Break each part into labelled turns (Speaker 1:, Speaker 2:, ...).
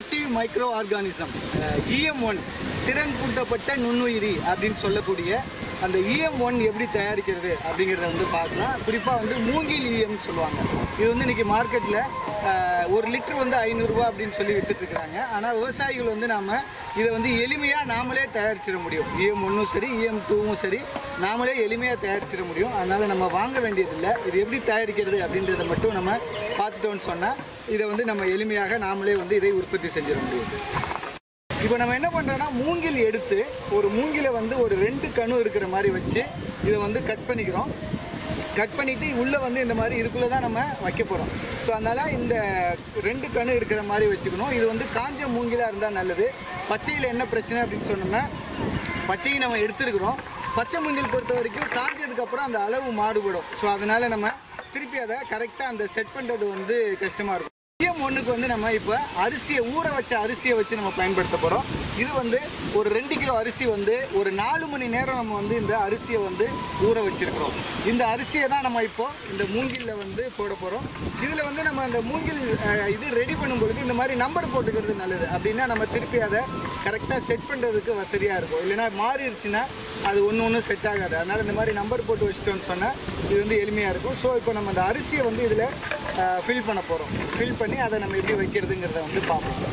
Speaker 1: active microorganism EM one திறன் கூட்டப்பட்ட நுண்ணுயிரி அப்படின்னு சொல்லக்கூடிய அந்த இஎம் ஒன் எப்படி தயாரிக்கிறது அப்படிங்கிறத வந்து பார்க்கலாம் குறிப்பாக வந்து மூங்கில் இஎம் சொல்லுவாங்க இது வந்து இன்னைக்கு மார்க்கெட்டில் ஒரு லிட்டர் வந்து ஐநூறுரூவா அப்படின்னு சொல்லி வித்துட்டு இருக்காங்க ஆனால் விவசாயிகள் வந்து நாம இதை வந்து எளிமையாக நாமளே தயாரிச்சிட முடியும் இஎம் ஒன்றும் சரி இஎம் டூவும் சரி நாமளே எளிமையாக தயாரிச்சிட முடியும் அதனால் நம்ம வாங்க வேண்டியதில்லை இது எப்படி தயாரிக்கிறது அப்படின்றத மட்டும் நம்ம பார்த்துட்டோம்னு சொன்னால் இதை வந்து நம்ம எளிமையாக நாமளே வந்து இதை உற்பத்தி செஞ்சிட முடியும் இப்போ நம்ம என்ன பண்ணுறோன்னா மூங்கில் எடுத்து ஒரு மூங்கிலை வந்து ஒரு ரெண்டு கணு இருக்கிற மாதிரி வச்சு இதை வந்து கட் பண்ணிக்கிறோம் கட் பண்ணிவிட்டு உள்ளே வந்து இந்த மாதிரி இதுக்குள்ளே தான் நம்ம வைக்க போகிறோம் ஸோ அதனால் இந்த ரெண்டு கணு இருக்கிற மாதிரி வச்சுக்கணும் இது வந்து காஞ்ச மூங்கிலாக இருந்தால் நல்லது பச்சையில் என்ன பிரச்சனை அப்படின்னு சொன்னோம்னா பச்சையை நம்ம எடுத்துருக்குறோம் பச்சை மூங்கில் பொறுத்த வரைக்கும் காஞ்சதுக்கப்புறம் அந்த அளவு மாறுபடும் ஸோ அதனால் நம்ம திருப்பி அதை கரெக்டாக அந்த செட் பண்ணுறது வந்து கஷ்டமாக இருக்கும் இஎம் ஒன்றுக்கு வந்து நம்ம இப்போ அரிசியை ஊற வச்ச அரிசியை வச்சு நம்ம பயன்படுத்த போகிறோம் இது வந்து ஒரு ரெண்டு கிலோ அரிசி வந்து ஒரு நாலு மணி நேரம் நம்ம வந்து இந்த அரிசியை வந்து ஊற வச்சிருக்கிறோம் இந்த அரிசியை தான் நம்ம இப்போ இந்த மூங்கில்ல வந்து போட போகிறோம் இதில் வந்து நம்ம அந்த மூங்கில் அஹ், இது ரெடி பண்ணும்பொழுது இந்த மாதிரி நம்பர் போட்டுக்கிறது நல்லது அப்படின்னா நம்ம திருப்பி அதை கரெக்டாக செட் பண்ணுறதுக்கு வசதியாக இருக்கும் இல்லைன்னா மாறிடுச்சுன்னா அது ஒன்று ஒன்றும் செட் ஆகாது அதனால் இந்த மாதிரி நம்பர் போட்டு வச்சிட்டோம்னு சொன்னால் இது வந்து எளிமையாக இருக்கும் ஸோ இப்போ நம்ம அந்த அரிசியை வந்து இதில் ஃபில் பண்ண போகிறோம் ஃபில் பண்ணி அதை நம்ம எப்படி வைக்கிறதுங்கிறத வந்து பார்ப்போம்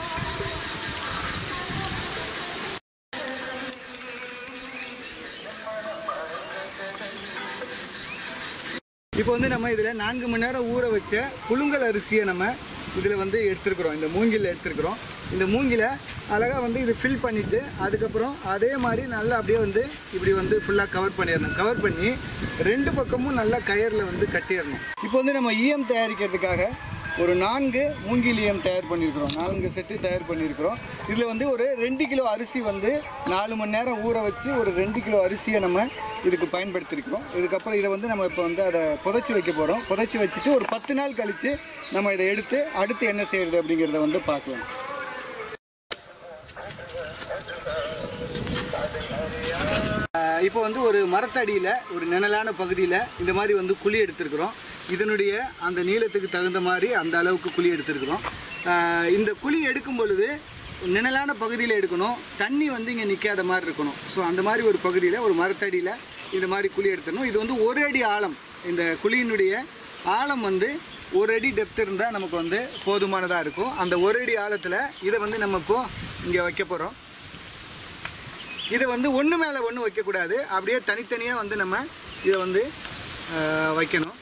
Speaker 1: இப்போ வந்து நம்ம இதில் நான்கு மணி நேரம் ஊற வச்ச புழுங்கல் அரிசியை நம்ம இதில் வந்து எடுத்துருக்குறோம் இந்த மூங்கில் எடுத்துருக்குறோம் இந்த மூங்கிலை அழகாக வந்து இது ஃபில் பண்ணிவிட்டு அதுக்கப்புறம் அதே மாதிரி நல்லா அப்படியே வந்து இப்படி வந்து ஃபுல்லாக கவர் பண்ணிடணும் கவர் பண்ணி ரெண்டு பக்கமும் நல்லா கயரில் வந்து கட்டிடணும் இப்போ வந்து நம்ம ஈயம் தயாரிக்கிறதுக்காக ஒரு நான்கு மூங்கில் ஈயம் தயார் பண்ணியிருக்கிறோம் நான்கு செட்டு தயார் பண்ணியிருக்கிறோம் இதில் வந்து ஒரு ரெண்டு கிலோ அரிசி வந்து நாலு மணி நேரம் ஊற வச்சு ஒரு ரெண்டு கிலோ அரிசியை நம்ம இதுக்கு பயன்படுத்தியிருக்கிறோம் இதுக்கப்புறம் இதை வந்து நம்ம இப்போ வந்து அதை புதைச்சி வைக்க போகிறோம் புதைச்சி வச்சுட்டு ஒரு பத்து நாள் கழித்து நம்ம இதை எடுத்து அடுத்து என்ன செய்யறது அப்படிங்கிறத வந்து பார்க்கலாம் ஆஹ் இப்போ வந்து ஒரு மரத்தடியில் ஒரு நிழலான பகுதியில் இந்த மாதிரி வந்து குழி எடுத்திருக்கிறோம் இதனுடைய அந்த நீளத்துக்கு தகுந்த மாதிரி அந்த அளவுக்கு குழி எடுத்திருக்கிறோம் ஆஹ் இந்த குழி எடுக்கும் பொழுது நிழலான பகுதியில் எடுக்கணும் தண்ணி வந்து இங்கே நிற்காத மாதிரி இருக்கணும் ஸோ அந்த மாதிரி ஒரு பகுதியில் ஒரு மரத்தடியில் இந்த மாதிரி குழி எடுத்துடணும் இது வந்து ஒரு அடி ஆழம் இந்த குழியினுடைய ஆழம் வந்து ஒரு அடி டெப்த் இருந்தால் நமக்கு வந்து போதுமானதாக இருக்கும் அந்த ஒரு அடி ஆழத்தில் இதை வந்து நம்ம இப்போ இங்கே வைக்க போகிறோம் இதை வந்து ஒன்று மேலே ஒன்று வைக்கக்கூடாது அப்படியே தனித்தனியாக வந்து நம்ம இதை வந்து ஆஹ், வைக்கணும்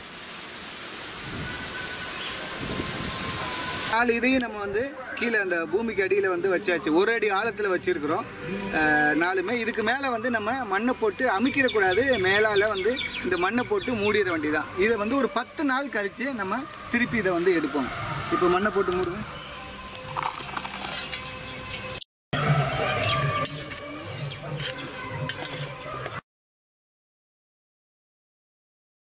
Speaker 1: நாலு இதையும் நம்ம வந்து கீழே அந்த பூமிக்கு அடியில் வந்து வச்சாச்சு ஒரு அடி ஆழத்தில் வச்சுருக்குறோம் நாலுமே இதுக்கு மேலே வந்து நம்ம மண்ணை போட்டு அமுக்கிடக்கூடாது மேலால் வந்து இந்த மண்ணை போட்டு மூடிட வேண்டியதான் இதை வந்து ஒரு பத்து நாள் கழித்து நம்ம திருப்பி இதை வந்து எடுப்போம் இப்போ மண்ணை போட்டு மூடுவேன்